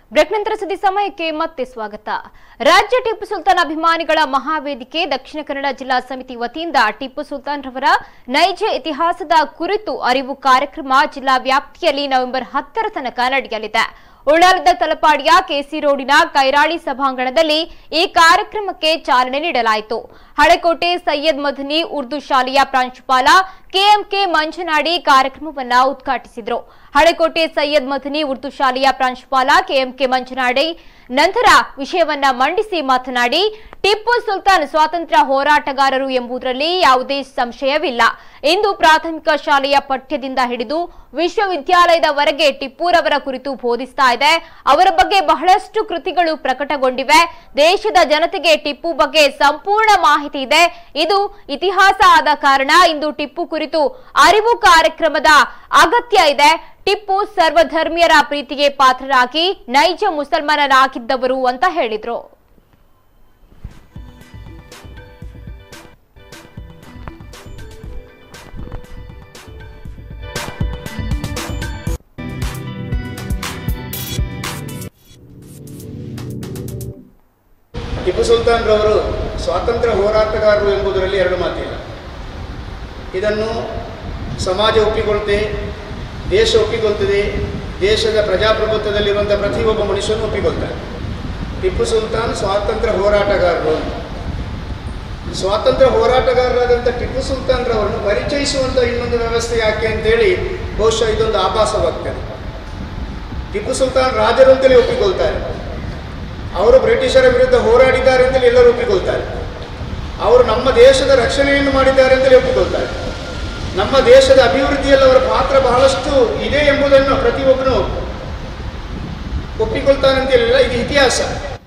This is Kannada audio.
ಬ್ರೇಕ್ ನಂತರ ಸುದ್ದಿ ಸಮಯಕ್ಕೆ ಮತ್ತೆ ಸ್ವಾಗತ ರಾಜ್ಯ ಟಿಪ್ಪು ಸುಲ್ತಾನ್ ಅಭಿಮಾನಿಗಳ ಮಹಾವೇದಿಕೆ ದಕ್ಷಿಣ ಕನ್ನಡ ಜಿಲ್ಲಾ ಸಮಿತಿ ವತಿಯಿಂದ ಟಿಪ್ಪು ಸುಲ್ತಾನ್ ರವರ ನೈಜ ಇತಿಹಾಸದ ಕುರಿತು ಅರಿವು ಕಾರ್ಯಕ್ರಮ ಜಿಲ್ಲಾ ವ್ಯಾಪ್ತಿಯಲ್ಲಿ ನವೆಂಬರ್ ಹತ್ತರ ತನಕ ನಡೆಯಲಿದೆ ಉಳ್ಳಾಲದ ತಲಪಾಡಿಯ ಕೆಸಿ ರೋಡಿನ ಕೈರಾಳಿ ಸಭಾಂಗಣದಲ್ಲಿ ಈ ಕಾರ್ಯಕ್ರಮಕ್ಕೆ ಚಾಲನೆ ನೀಡಲಾಯಿತು ಹಳೆಕೋಟೆ ಸೈಯದ್ ಮದನಿ ಉರ್ದು ಶಾಲೆಯ ಪ್ರಾಂಶುಪಾಲ ಕೆಎಂಕೆ ಮಂಜನಾಡಿ ಕಾರ್ಯಕ್ರಮವನ್ನ ಉದ್ಘಾಟಿಸಿದರು ಹಳೆಕೋಟೆ ಸೈಯದ್ ಮದನಿ ಉರ್ದು ಶಾಲೆಯ ಪ್ರಾಂಶುಪಾಲ ಕೆಎಂಕೆ ಮಂಜನಾಡಿ ನಂತರ ವಿಷಯವನ್ನ ಮಂಡಿಸಿ ಮಾತನಾಡಿ ಟಿಪ್ಪು ಸುಲ್ತಾನ್ ಸ್ವಾತಂತ್ರ್ಯ ಹೋರಾಟಗಾರರು ಎಂಬುದರಲ್ಲಿ ಯಾವುದೇ ಸಂಶಯವಿಲ್ಲ ಇಂದು ಪ್ರಾಥಮಿಕ ಶಾಲೆಯ ಪಠ್ಯದಿಂದ ಹಿಡಿದು ವಿಶ್ವವಿದ್ಯಾಲಯದವರೆಗೆ ಟಿಪ್ಪುರವರ ಕುರಿತು ಬೋಧಿಸ್ತಾ ಇದೆ ಅವರ ಬಗ್ಗೆ ಬಹಳಷ್ಟು ಕೃತಿಗಳು ಪ್ರಕಟಗೊಂಡಿವೆ ದೇಶದ ಜನತೆಗೆ ಟಿಪ್ಪು ಬಗ್ಗೆ ಸಂಪೂರ್ಣ ಮಾಹಿತಿ ಇದೆ ಇದು ಇತಿಹಾಸ ಆದ ಕಾರಣ ಇಂದು ಟಿಪ್ಪು ಕುರಿತು ಅರಿವು ಕಾರ್ಯಕ್ರಮದ ಅಗತ್ಯ ಇದೆ ಟಿಪ್ಪು ಸರ್ವಧರ್ಮೀಯರ ಪ್ರೀತಿಗೆ ಪಾತ್ರರಾಗಿ ನೈಜ ಮುಸಲ್ಮಾನರಾಗಿದ್ದವರು ಅಂತ ಹೇಳಿದ್ರು ಟಿಪ್ಪು ಸುಲ್ತಾನ್ ರವರು ಸ್ವಾತಂತ್ರ್ಯ ಹೋರಾಟಗಾರರು ಎಂಬುದರಲ್ಲಿ ಎರಡು ಮಾತಿಲ್ಲ ಇದನ್ನು ಸಮಾಜ ಒಪ್ಪಿಕೊಳ್ತೆ ದೇಶ ಒಪ್ಪಿಕೊಳ್ತದೆ ದೇಶದ ಪ್ರಜಾಪ್ರಭುತ್ವದಲ್ಲಿರುವಂಥ ಪ್ರತಿಯೊಬ್ಬ ಮನುಷ್ಯನು ಒಪ್ಪಿಕೊಳ್ತಾರೆ ಟಿಪ್ಪು ಸುಲ್ತಾನ್ ಸ್ವಾತಂತ್ರ್ಯ ಹೋರಾಟಗಾರರು ಸ್ವಾತಂತ್ರ್ಯ ಹೋರಾಟಗಾರರಾದಂಥ ಟಿಪ್ಪು ಸುಲ್ತಾನ್ ರವರನ್ನು ಪರಿಚಯಿಸುವಂಥ ಇನ್ನೊಂದು ವ್ಯವಸ್ಥೆ ಯಾಕೆ ಅಂತೇಳಿ ಬಹುಶಃ ಇದೊಂದು ಆಭಾಸವಾಗ್ತದೆ ಟಿಪ್ಪು ಸುಲ್ತಾನ್ ರಾಜರು ಅಂತಲೇ ಒಪ್ಪಿಕೊಳ್ತಾರೆ ಅವರು ಬ್ರಿಟಿಷರ ವಿರುದ್ಧ ಹೋರಾಡಿದ್ದಾರೆ ಅಂತಲೇ ಎಲ್ಲರೂ ಒಪ್ಪಿಕೊಳ್ತಾರೆ ಅವರು ನಮ್ಮ ದೇಶದ ರಕ್ಷಣೆಯನ್ನು ಮಾಡಿದ್ದಾರೆ ಅಂತಲೇ ಒಪ್ಪಿಕೊಳ್ತಾರೆ ನಮ್ಮ ದೇಶದ ಅಭಿವೃದ್ಧಿಯಲ್ಲಿ ಅವರ ಪಾತ್ರ ಬಹಳಷ್ಟು ಇದೆ ಎಂಬುದನ್ನು ಪ್ರತಿಯೊಬ್ಬನು ಒಪ್ಪಿಕೊಳ್ತಾನೆ ಅಂತೇಳಿಲ್ಲ ಇದು ಇತಿಹಾಸ